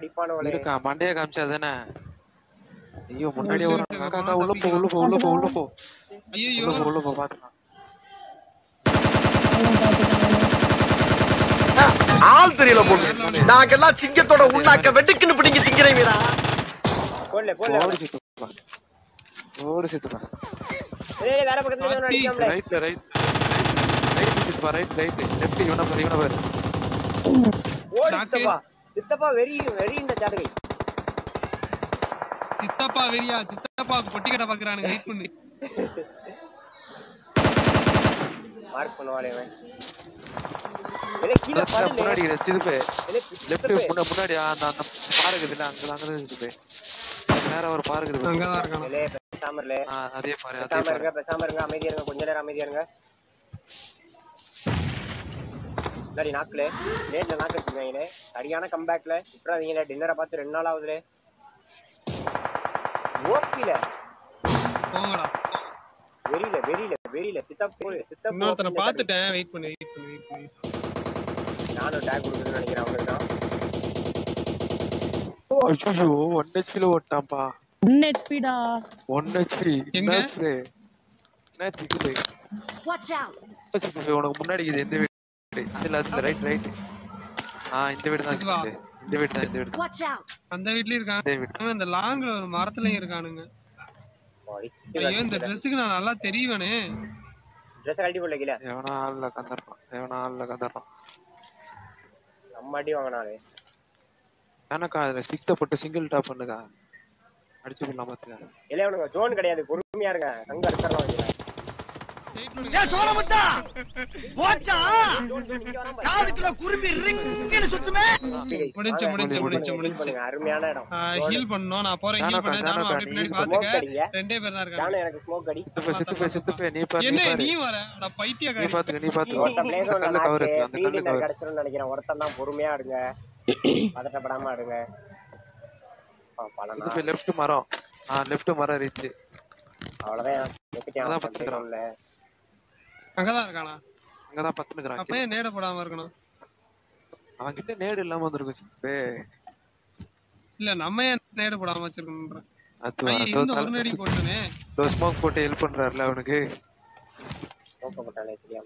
அடிப்பானுவலே இருக்கா மண்டைய காமிச்சா தானே ஐயோ முன்னாடியே இருக்கு, வரும் இருக்கு, அக்கா அக்கா உள்ள போ உள்ள போ உள்ள போ உள்ள போ ஐயோ உள்ள போ உள்ள போ பாத்துக்கலாம் ஆள் தெரியல பொண்ணு நாங்கெல்லாம் சிங்கத்தோட உண்ணாக்க வெட்டுக்குன்னு பிடிங்க திங்கிறீங்களா போடல போடல ஓடு சித்துப்பா ஓடு சித்துப்பா ஏய் வேற பக்கத்துல இருந்து அடிக்காமல ரைட்ல ரைட் ரைட் சித்துப்பா ரைட் ரைட் லெஃப்ட் இவன பாரு இவன பாரு ஓடு சாக்கு. சித்தப்பா சித்தப்பா வெறி வெறி இந்த ஜாதகை சித்தப்பா வெறியா சித்தப்பா பொட்டி கட்ட பாக்குறானுங்க வெயிட் பண்ணு மார்க் பண்ணுவாளே அவன் ஏலே கீழ லெஃப்ட்ல படுல முன்னாடி சித்துப்பு ஏலே லெஃப்ட் சித்தப்பே. முன்ன முன்னாடி அந்த அந்த பாருக்கு இல்ல அங்க அங்க தான் சித்துப்பு நேரா ஒரு பாருக்கு இருக்கு அங்கதான் இருக்கான் ஏலே பேசாம இருல ஆ, அதே பாரு அதே பேசாம பாரு இருங்க பேசாம இருங்க அமைதியா இருங்க கொஞ்ச நேரம் அமைதியா இருங்க சரி நாக்குல லேட்ல நாக்கு வச்சுருக்காங்களே சரியான கம்பேக்ல விட்டுறாதீங்களே டின்னரை பார்த்து ரெண்டு நாள் ஆகுதுலே ஓப்பில போங்கடா வெறியில வெறியில வெறியில சித்தப்பு சித்தப்பு இன்னொருத்தனை ஓப்பில பாத்துட்டேன் வெயிட் பண்ணு வெயிட் பண்ணு வெயிட் பண்ணு நானும் டேக் கொடுக்குறேன்னு நினைக்கிறேன் அவனுக்கு தான் ஐயோ ஒன் ஹெச்பில ஓட்டான்ப்பா ஒன் ஹெச்பிடா ஒன் ஹெச்பி எங்க? என்ன என்ன சிக்கு Watch out! சிக்கு உனக்கு முன்னாடி இது எந்த வீடு அதுல அதுல ரைட் ரைட் ஆ இந்த வீடு தான் இதுவா? சிக்கு. இந்த வீடு தான் இந்த வீடு தான் Watch out! அந்த வீட்லயும் இருக்கான் இந்த வீடு அவன் இந்த லாங்ல ஒரு மரத்துலயும் இருக்கானுங்க ஐயோ இந்த ட்ரெஸ்ஸுக்கு நான் நல்லா தெரியவனே ட்ரெஸ் கழட்டி போடல கீழே எவனா ஆள்ல கந்தறான் எவனா ஆள்ல கந்தறான் நம்ம அடி வாங்கினாலே எனக்கா அதுல சிக்த போட்டு சிங்கிள் டாப் பண்ணுக்கா அடிச்சு போடலாம் பாத்துக்க இல்ல அவனுக்கு ஜோன் கிடையாது பொறுமையா இருங்க அங்க இருக்கிறவங்க ஏன் சோழமுத்தா போச்சா காதுக்குள்ள குரும்பி ரிங்குன்னு சுத்துமே முடிஞ்சு முடிஞ்சு முடிஞ்சு முடிஞ்சு அருமையான இடம் ஹீல் பண்ணோம் நான் போறேன் ஹீல் ஜானகா, பண்ண ஜானு ஜானகா, அப்படி பின்னாடி நீ பாத்துக்க smoke அடிங்க. ரெண்டே பேர் தான் இருக்காங்க ஜானு எனக்கு ஸ்மோக் அடி சித்துப்பே சித்துப்பே சித்துப்பே நீ பாரு நீ என்ன பாரு நீ வர அட நீ பைத்தியக்காரி பாத்துக்க நீ பாத்துக்க ஒருத்தன் பிளேஸ் அந்த கல்லு கவர் இருக்கு அந்த கல்லு கவர் கிடைச்சிரும் நினைக்கிறேன் ஒருத்தன் தான் பொறுமையா அடுங்க பதட்டப்படாம அடுங்க ஆ, பலனா சித்துப்பே லெஃப்ட் மரம் ஆ லெஃப்ட் மரம் ரீச் அவ்வளவுதான் வெட்டிட்டான் அதான் அவன் பத்துக்கிறான். இல்ல. அங்கதான் இருக்கானா அங்கதான் பத்துனுக்குறான் அப்ப ஏன் நேட போடாம இருக்கணும் அவன் கிட்ட நேடு இல்லாம வந்திருக்கும் சித்துப்பே இல்ல நம்ம ஏன் நேட போடாம வச்சிருக்கணும்ன்றேன் அது ஐயா அதோ இந்த ஒரு நடி போட்டுனே ஸ்மோக் போட்டு ஹெல்ப் பண்றாருல அவனுக்கு நோக்கப்பட்டானே தெரியாம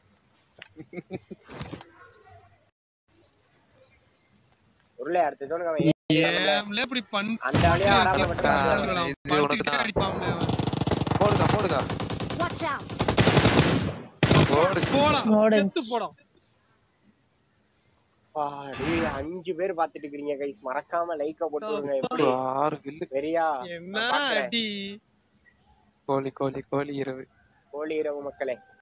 உருளை அடுத்த ஜோனுக்கு அவன் ஏறி ஏம்ல இப்படி பண் அந்த வழியா வராம மட்டும் ஆ, வந்துடலாம். இது உனக்கு தான். அடிப்பான்ல அவன். போடுக்கா போடுக்கா Watch out! போடு போடா போடு. செத்து போடா அப்பாடி, அஞ்சு பேர் பாத்துட்டு இருக்கீங்க கைஸ் மறக்காம லைக்க போட்டு விடுங்க எப்படி ஒரு ஆறு கில்லு வெறியா என்ன நான் பாக்குறேன். அடி கோழி கோழி கோழி இரவு கோழி இரவு மக்களே